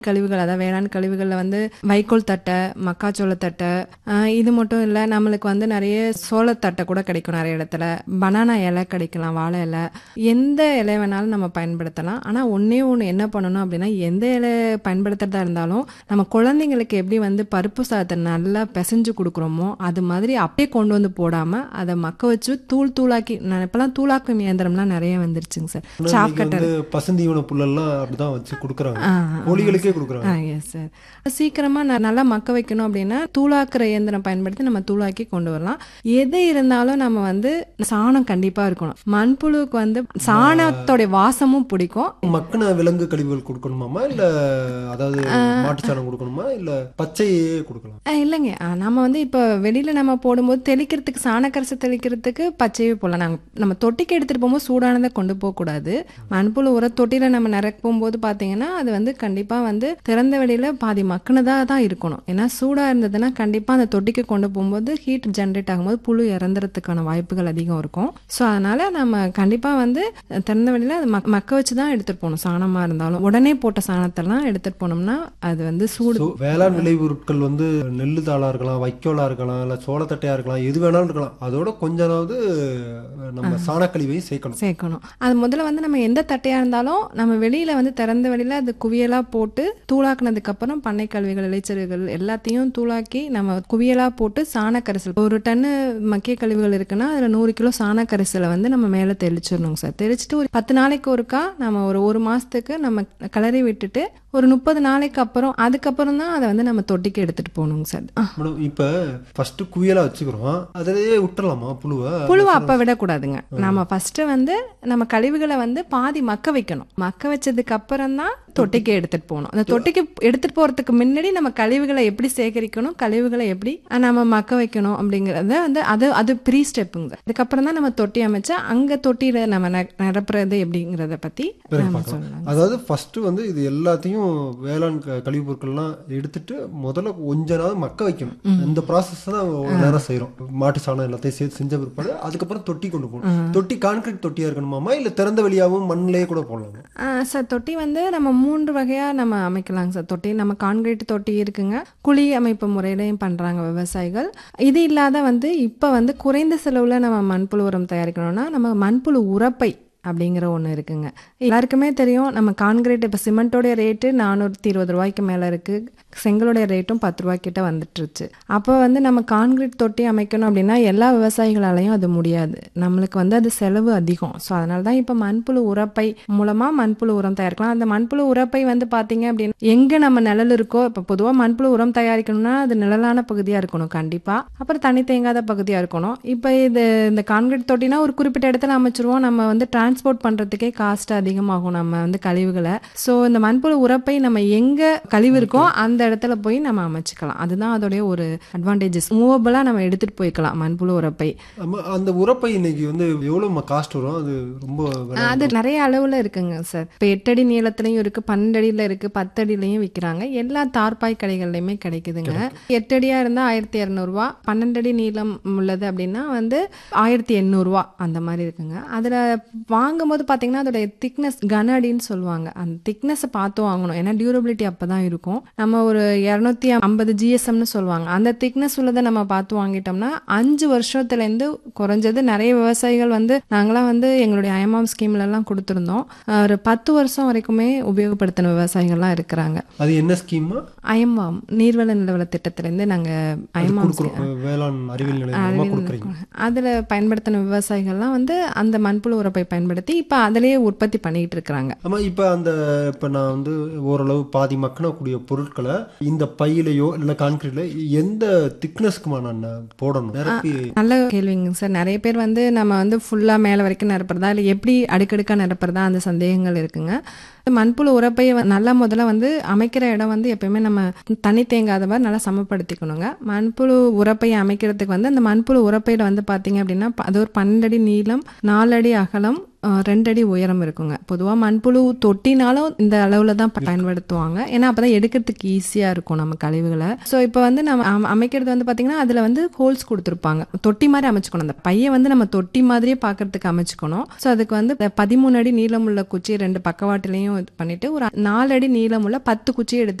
கழிவுகள் அதாவது வேளாண் கழிவுகளில் வந்து வைக்கோல் தட்டை மக்காச்சோள தட்டை ஆஹ் இது மட்டும் இல்லை நம்மளுக்கு வந்து நிறைய சோளத்தட்டை கூட கிடைக்கும் நிறைய இடத்துல பனானா இலை கிடைக்கலாம் வாழை இலை எந்த இலை வேணாலும் நம்ம பயன்படுத்தலாம் ஆனால் ஒன்றே ஒன்று என்ன பண்ணணும் அப்படின்னா எந்த இலை பயன்படுத்துறதா இருந்தாலும் நம்ம குழந்தைங்களுக்கு எப்படி வந்து பருப்பு சாதத்தை நல்லா பிசைஞ்சு கொடுக்குறோமோ அது மாதிரி அப்படியே கொண்டு வந்து போடாமல் அதை மக்க வச்சு தூள் தூளாக்கி நான் இப்போலாம் தூளாக்கும் இயந்திரம்லாம் நிறைய வந்துருச்சுங்க சார் சாப் இன்னைக்கு கட்டர் வந்து பசுந்தீவன புல்லெல்லாம் அப்படிதான் வச்சு கொடுக்குறாங்க ஆ, கோழிகளுக்கே கொடுக்குறாங்க எஸ் சார் சீக்கிரமாக நான் நல்லா மக்க வைக்கணும் அப்படின்னா தூளாக்குற இயந்திரம் பயன்படுத்தி நம்ம தூளாக்கி கொண்டு வரலாம் எது இருந்தாலும் நம்ம வந்து சாணம் கண்டிப்பாக இருக்கணும் மண்புழுவுக்கு வந்து சாணத்தோடைய வாசமும் பிடிக்கும் மக்கின விலங்கு கழிவுகள் கொடுக்கணுமாமா இல்ல அதாவது மாட்டுச்சாணம் கொடுக்கணுமா இல்ல பச்சையே கொடுக்கலாம் அஹ் இல்லைங்க அஹ் நம்ம வந்து இப்போ வெளியில் நம்ம போடும்போது தெளிக்கிறதுக்கு சாணக்கரசு தெளிக்கிறதுக்கு பச்சையே போடலாம் நாங்கள் நம்ம தொட்டிக்கு எடுத்துகிட்டு போகும்போது சூடானதை கொண்டு போகக்கூடாது மண்புழு உர தொட்டியில் நம்ம நிரப்பும் போது பார்த்தீங்கன்னா அது வந்து கண்டிப்பாக வந்து திறந்த வெளியில் பாதி மக்குனதாக தான் இருக்கணும் ஏன்னா சூடாக இருந்ததுன்னா கண்டிப்பாக அந்த தொட்டிக்கு கொண்டு போகும்போது ஹீட் ஜென்ரேட் ஆகும்போது புழு இறந்துறதுக்கான வாய்ப்புகள் அதிகம் இருக்கும் ஸோ அதனால் நம்ம கண்டிப்பாக வந்து திறந்த வெளியில் அது மக் மக்க வச்சு தான் எடுத்துகிட்டு போகணும் சாணமாக இருந்தாலும் உடனே போட்ட சாணத்தெல்லாம் எடுத்துகிட்டு போனோம்னா அது வந்து சூடு So, வேளாண் விளைபொருட்கள் வந்து நெல்லு தாளா இருக்கலாம் வைக்கோலா இருக்கலாம் இல்ல சோளத்தட்டையா இருக்கலாம் எது வேணாலும் இருக்கலாம் அதோட கொஞ்சமாவது நம்ம சாணக்கழிவையும் சேர்க்கணும் சேர்க்கணும் அது முதல்ல வந்து நம்ம எந்த தட்டையாக இருந்தாலும் நம்ம வெளியில் வந்து திறந்த வெளியில் அது குவியலாக போட்டு தூளாக்குனதுக்கப்புறம் பண்ணை கல்விகள் இலைச்சல்கள் எல்லாத்தையும் தூளாக்கி நம்ம குவியலாக போட்டு சாணக்கரிசல் ஒரு டன்னு மக்கிய கழிவுகள் இருக்குன்னா அதில் நூறு கிலோ சாணக்கரிசலை வந்து நம்ம மேலே தெளிச்சிடணுங்க சார் தெளிச்சிட்டு ஒரு பத்து நாளைக்கு ஒருக்கா நம்ம ஒரு ஒரு மாதத்துக்கு நம்ம கிளறி விட்டுட்டு ஒரு முப்பது நாளைக்கு அப்புறம் அதுக்கப்புறம் தான் அதை வந்து நம்ம தொட்டிக்கு எடுத்துகிட்டு போகணுங்க சார் ஆ, மேடம் இப்ப ஃபர்ஸ்ட் குவியலா வச்சுக்கிறோம் அதிலேயே விட்டுறலாமா புழுவை புழுவை அப்ப விடக்கூடாதுங்க நம்ம ஃபர்ஸ்ட் வந்து நம்ம கழிவுகளை வந்து பாதி மக்க வைக்கணும் மக்க வச்சதுக்கு அப்புறம் தான் தொட்டிக்கு எடுத்துட்டு போகணும் அந்த தொட்டிக்கு எடுத்துட்டு போறதுக்கு முன்னாடி நம்ம கழிவுகளை எப்படி சேகரிக்கணும் கழிவுகளை எப்படி அஹ், நம்ம மக்க வைக்கணும் அப்படிங்கறத வந்து அது அது ப்ரீ ஸ்டெப்புங்க அதுக்கப்புறம் தான் நம்ம தொட்டி அமைச்சா அங்க தொட்டியில நம்ம ந- நிரப்புறது எப்படிங்கிறத பத்தி நம்ம சொல்லலாம் அதாவது ஃபர்ஸ்ட் வந்து இது எல்லாத்தையும் வேளாண் க- கழிவுப் பொருட்கள்லாம் எடுத்துட்டு முதல்ல கொஞ்ச நாள் மக்க வைக்கணும் இந்த ப்ராசஸ் தான் ஒரு நேரம் செய்றோம் மாட்டு சாணம் எல்லாத்தையும் சேர்த்து செஞ்ச பிற்பாடு அதுக்கப்புறம் தொட்டி கொண்டு போகணும் தொட்டி கான்கிரீட் தொட்டியா இருக்கணுமாமா இல்ல திறந்த வெளியாகவும் மண்ணிலேயே கூட போடலாமா ஆ, சார் தொட்டி வந்து நம்ம மூன்று வகையாக நம்ம அமைக்கலாங்க சார் தொட்டி நம்ம கான்கிரீட் தொட்டி இருக்குங்க குழி அமைப்பு முறையிலையும் பண்ணுறாங்க விவசாயிகள் இது இல்லாத வந்து இப்போ வந்து குறைந்த செலவில் நம்ம மண்புழு உரம் தயாரிக்கணும்னா நம்ம மண்புழு உரப்பை அப்படிங்கிற ஒன்று இருக்குங்க எல்லாருக்குமே தெரியும் நம்ம கான்கிரீட் இப்போ சிமெண்ட்டோடைய ரேட்டு நானூற்றி இருபது ரூபாய்க்கு மேலே இருக்குது செங்கலோடைய ரேட்டும் பத்து ரூபாய்க்கிட்ட வந்துட்டுருச்சு அப்போ வந்து நம்ம கான்கிரீட் தொட்டி அமைக்கணும் அப்படின்னா எல்லா விவசாயிகளாலையும் அது முடியாது நம்மளுக்கு வந்து அது செலவு அதிகம் ஸோ அதனால தான் இப்போ மண்புழு உரப்பை மூலமாக மண்புழு உரம் தயாரிக்கலாம் அந்த மண்புழு உரப்பை வந்து பார்த்தீங்க அப்படின்னா எங்கே நம்ம நிழல் இருக்கோ இப்போ பொதுவாக மண்புழு உரம் தயாரிக்கணும்னா அது நிழலான பகுதியாக இருக்கணும் கண்டிப்பாக அப்புறம் தண்ணி தேங்காத பகுதியாக இருக்கணும் இப்போ இது இந்த கான்கிரீட் தொட்டினா ஒரு குறிப்பிட்ட இடத்துல அமைச்சிருவோம் நம்ம வந்து டிரான்ஸ்போர்ட் பண்ணுறதுக்கே காஸ்ட் அதிகமாகும் நம்ம வந்து கழிவுகளை ஸோ இந்த மண்புழு உரப்பை நம்ம எங்கே கழிவு இருக்கோ அந்த இடத்துல போய் நம்ம அமைச்சுக்கலாம் அதுதான் அதோடைய ஒரு அட்வான்டேஜஸ் மூவபிளாக நம்ம எடுத்துகிட்டு போய்க்கலாம் மண்புழு உரப்பை ஆமா அந்த உரப்பை இன்னைக்கு வந்து எவ்வளவு காஸ்ட் வரும் அது ரொம்ப விலை அது நிறைய அளவில் இருக்குங்க சார் இப்போ எட்டடி நீளத்துலையும் இருக்குது பன்னெண்டு அடியில் இருக்குது பத்து அடியிலையும் விற்கிறாங்க எல்லா தார்பாய் கடைகள்லையுமே கிடைக்குதுங்க எட்டடியாக இருந்தால் ஆயிரத்தி இரநூறுவா பன்னெண்டு அடி நீளம் உள்ளது அப்படின்னா வந்து ஆயிரத்தி எண்ணூறுரூவா அந்த மாதிரி இருக்குங்க அதில் வாங்கும்போது பார்த்தீங்கன்னா அதோடைய திக்னஸ் கன அடின்னு சொல்லுவாங்க அந்த திக்னஸை பார்த்து வாங்கணும் ஏன்னா டியூரபிலிட்டி அப்போ தான் இருக்கும் நம்ம ஒரு இரநூத்தி ஐம்பது ஜிஎஸ்எம்னு சொல்லுவாங்க அந்த திக்னஸ் உள்ளதை நம்ம பார்த்து வாங்கிட்டோம்னா அஞ்சு வருஷத்துலேருந்து குறைஞ்சது நிறைய விவசாயிகள் வந்து நாங்களாம் வந்து எங்களுடைய அயமாம் ஸ்கீம்ல எல்லாம் கொடுத்துருந்தோம் அஹ் ஒரு பத்து வருஷம் வரைக்குமே உபயோகப்படுத்தின விவசாயிகள்லாம் இருக்கிறாங்க அது என்ன ஸ்கீமா அயம்பாம் நீர்வள நிலவள திட்டத்திலேருந்து நாங்கள் அயமாம் கொடுக்குறோம் வேளாண் அறிவியல் நிலையமா கொடுக்குறீங்க அதில் பயன்படுத்தின விவசாயிகள்லாம் வந்து அந்த மண்புழு உரப்பை பயன்படுத்தி இப்போ அதிலேயே உற்பத்தி பண்ணிட்டு இருக்கிறாங்க ஆமா இப்ப அந்த இப்ப நான் வந்து ஓரளவு பாதி மக்கனக்கூடிய பொருட்களை இந்த பையிலையோ இல்ல கான்கிரீட்ல எந்த திக்னஸ்க்குமா நான் போடணும் நிரப்பி நல்ல கேள்விங்க சார் நிறைய பேர் வந்து நம்ம வந்து ஃபுல்லாக மேலே வரைக்கும் நிரப்புறதா இல்லை எப்படி அடுக்கடுக்காக நிரப்புறதா அந்த சந்தேகங்கள் இருக்குங்க மண்புழு உரப்பையை வ- நல்லா முதல்ல வந்து அமைக்கிற இடம் வந்து எப்பயுமே நம்ம தண்ணி தேங்காத மாதிரி நல்லா சமப்படுத்திக்கணுங்க மண்புழு உரப்பையை அமைக்கிறதுக்கு வந்து அந்த மண்புழு உரப்பையில வந்து பார்த்தீங்க அப்படின்னா ப- அது ஒரு பன்னெண்டு அடி நீளம் நாலு அடி அகலம் அஹ், ரெண்டு அடி உயரம் இருக்குங்க பொதுவாக மண்புழு தொட்டினாலும் இந்த அளவில் தான் பயன்படுத்துவாங்க ஏன்னா அப்போ தான் எடுக்கிறதுக்கு ஈஸியாக இருக்கும் நம்ம கழிவுகளை ஸோ இப்போ வந்து நம்ம அம- அமைக்கிறது வந்து பார்த்திங்கன்னா அதில் வந்து ஹோல்ஸ் கொடுத்துருப்பாங்க தொட்டி மாதிரி அமைச்சுக்கணும் அந்த பையை வந்து நம்ம தொட்டி மாதிரியே பார்க்கறதுக்கு அமைச்சுக்கணும் ஸோ அதுக்கு வந்து இந்த பதிமூணு அடி நீளமுள்ள குச்சி ரெண்டு பக்கவாட்டிலையும் இது பண்ணிட்டு ஒரு நாலு அடி நீளமுள்ள பத்து குச்சி எடுத்து